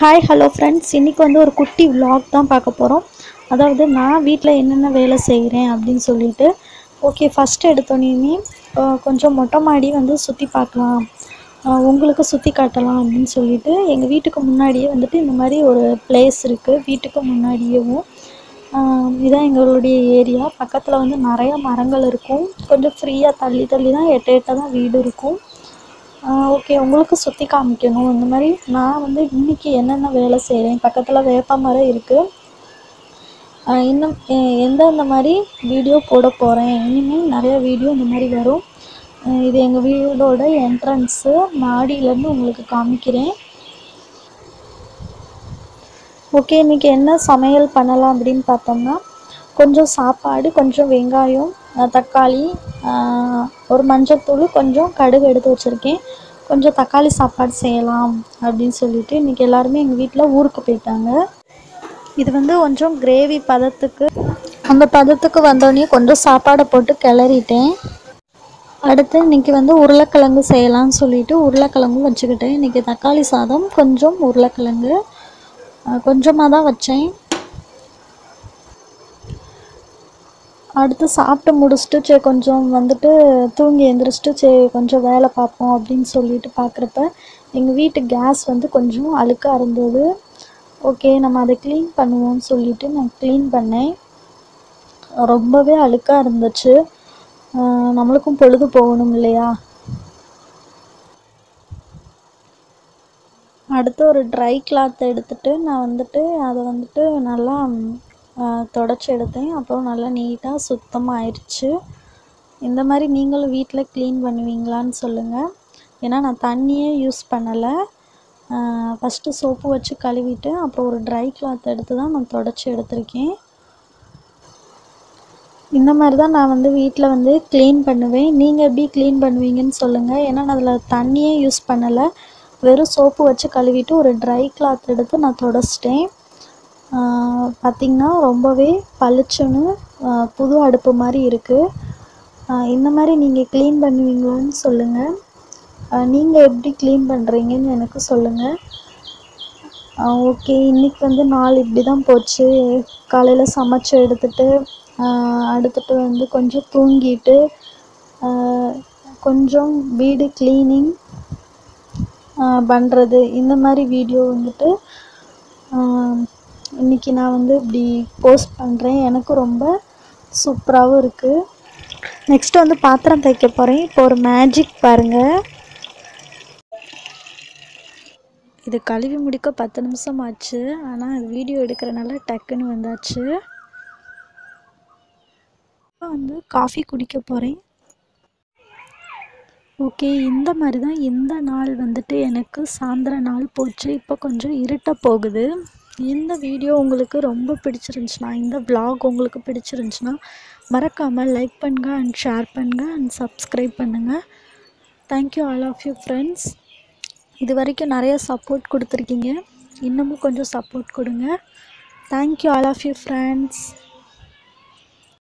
hi hello friends இன்றைக்கி வந்து ஒரு குட்டி vlog தான் பார்க்க போகிறோம் அதாவது நான் வீட்டில் என்னென்ன வேலை செய்கிறேன் அப்படின்னு சொல்லிட்டு ஓகே ஃபஸ்ட்டு எடுத்தோன்னே கொஞ்சம் மொட்டை மாடி வந்து சுற்றி பார்க்கலாம் அஹ் உங்களுக்கு சுற்றி காட்டலாம் அப்படின்னு சொல்லிட்டு எங்கள் வீட்டுக்கு முன்னாடியே வந்துட்டு இந்த மாதிரி ஒரு பிளேஸ் இருக்குது வீட்டுக்கு முன்னாடியேவும் ஆஹ் இதான் எங்களுடைய ஏரியா பக்கத்தில் வந்து நிறைய மரங்கள் இருக்கும் கொஞ்சம் ஃப்ரீயாக தள்ளி தள்ளி தான் எட்ட எட்ட தான் வீடு இருக்கும் ஓகே உங்களுக்கு சுற்றி காமிக்கணும் இந்த மாதிரி நான் வந்து இன்றைக்கி என்னென்ன வேலை செய்கிறேன் பக்கத்தில் வேப்ப மரம் இருக்குது இன்னும் எ- எந்தெந்த மாதிரி வீடியோ போட போகிறேன் இனிமேல் நிறைய வீடியோ இந்த மாதிரி வரும் அஹ் இது எங்கள் வீடோட என்ட்ரன்ஸு மாடியிலேருந்து உங்களுக்கு காமிக்கிறேன் ஓகே இன்றைக்கி என்ன சமையல் பண்ணலாம் அப்படின்னு பார்த்தோம்னா கொஞ்சம் சாப்பாடு கொஞ்சம் வெங்காயம் அஹ் தக்காளி அஹ் ஒரு மஞ்சள்தூள் கொஞ்சம் கடுகு எடுத்து வச்சுருக்கேன் கொஞ்சம் தக்காளி சாப்பாடு செய்யலாம் அப்படின்னு சொல்லிட்டு இன்றைக்கி எல்லாருமே எங்கள் வீட்டில் ஊருக்கு போயிட்டாங்க இது வந்து கொஞ்சம் கிரேவி பதத்துக்கு அந்த பதத்துக்கு வந்தோடனே கொஞ்சம் சாப்பாடை போட்டு கிளறிட்டேன் அடுத்து இன்றைக்கி வந்து உருளைக்கிழங்கு செய்யலாம்னு சொல்லிட்டு உருளைக்கிழங்கும் வச்சுக்கிட்டேன் இன்றைக்கி தக்காளி சாதம் கொஞ்சம் உருளைக்கிழங்கு கொஞ்சமாக தான் வச்சேன் அடுத்து சாப்பிட்டு முடிச்சுட்டு சரி கொஞ்சம் வந்துட்டு தூங்கி எழுந்திரிச்சிட்டு சரி கொஞ்சம் வேலை பார்ப்போம் அப்படின்னு சொல்லிட்டு பார்க்குறப்ப எங்கள் வீட்டு கேஸ் வந்து கொஞ்சம் அழுக்காக இருந்தது ஓகே நம்ம அதை க்ளீன் பண்ணுவோம்னு சொல்லிட்டு நான் க்ளீன் பண்ணேன் ரொம்பவே அழுக்காக இருந்துச்சு ஆஹ் நம்மளுக்கும் பொழுது போகணும் இல்லையா அடுத்து ஒரு ட்ரை கிளாத் எடுத்துட்டு நான் வந்துட்டு அதை வந்துட்டு நல்லா தொடச்சி எடுத்தேன் அப்புறம் நல்லா நீட்டாக சுத்தமாக ஆயிடுச்சு இந்த மாதிரி நீங்களும் வீட்டில் க்ளீன் பண்ணுவீங்களான்னு சொல்லுங்கள் ஏன்னா நான் தண்ணியே யூஸ் பண்ணலை ஃபஸ்ட்டு சோப்பு வச்சு கழுவிட்டு அப்புறம் ஒரு ட்ரை கிளாத் எடுத்து தான் நான் தொடச்சி எடுத்திருக்கேன் இந்த மாதிரி தான் நான் வந்து வீட்டில் வந்து க்ளீன் பண்ணுவேன் நீங்கள் எப்படி க்ளீன் பண்ணுவீங்கன்னு சொல்லுங்கள் ஏன்னா நான் அதில் தண்ணியே யூஸ் பண்ணலை வெறும் சோப்பு வச்சு கழுவிட்டு ஒரு ட்ரை கிளாத் எடுத்து நான் தொடச்சிட்டேன் பார்த்திங்கன்னா ரொம்பவே பளிச்சுன்னு ஆஹ் புது அடுப்பு மாதிரி இருக்குது இந்த மாதிரி நீங்கள் க்ளீன் பண்ணுவீங்களான்னு சொல்லுங்கள் நீங்கள் எப்படி க்ளீன் பண்ணுறீங்கன்னு எனக்கு சொல்லுங்கள் ஓகே இன்றைக்கி வந்து நாள் இப்படி தான் போச்சு காலையில் சமைச்சு எடுத்துட்டு ஆஹ் அடுத்துட்டு வந்து கொஞ்சம் தூங்கிட்டு ஆஹ் கொஞ்சம் வீடு க்ளீனிங் பண்ணுறது இந்த மாதிரி வீடியோ வந்துட்டு ஆஹ் இன்னைக்கு நான் வந்து இப்படி போஸ்ட் பண்ணுறேன் எனக்கு ரொம்ப சூப்பராகவும் இருக்குது நெக்ஸ்ட் வந்து பாத்திரம் தைக்க போகிறேன் இப்போ ஒரு மேஜிக் பாருங்கள் இது கழுவி முடிக்க பத்து நிமிஷம் ஆச்சு ஆனால் அது வீடியோ எடுக்கிறனால டக்குன்னு வந்தாச்சு இப்போ வந்து காஃபி குடிக்க போகிறேன் ஓகே இந்த மாதிரி தான் இந்த நாள் வந்துட்டு எனக்கு சாயந்தர நாள் போச்சு இப்போ கொஞ்சம் இருட்ட போகுது இந்த வீடியோ உங்களுக்கு ரொம்ப பிடிச்சிருந்துச்சுன்னா இந்த vlog உங்களுக்கு பிடிச்சிருந்துச்சுன்னா மறக்காமல் லைக் பண்ணுங்க அண்ட் ஷேர் பண்ணுங்க அண்ட் சப்ஸ்கிரைப் பண்ணுங்கள் thank you all of you friends இது வரைக்கும் நிறைய சப்போர்ட் கொடுத்துருக்கீங்க இன்னமும் கொஞ்சம் சப்போர்ட் கொடுங்க thank you all of you friends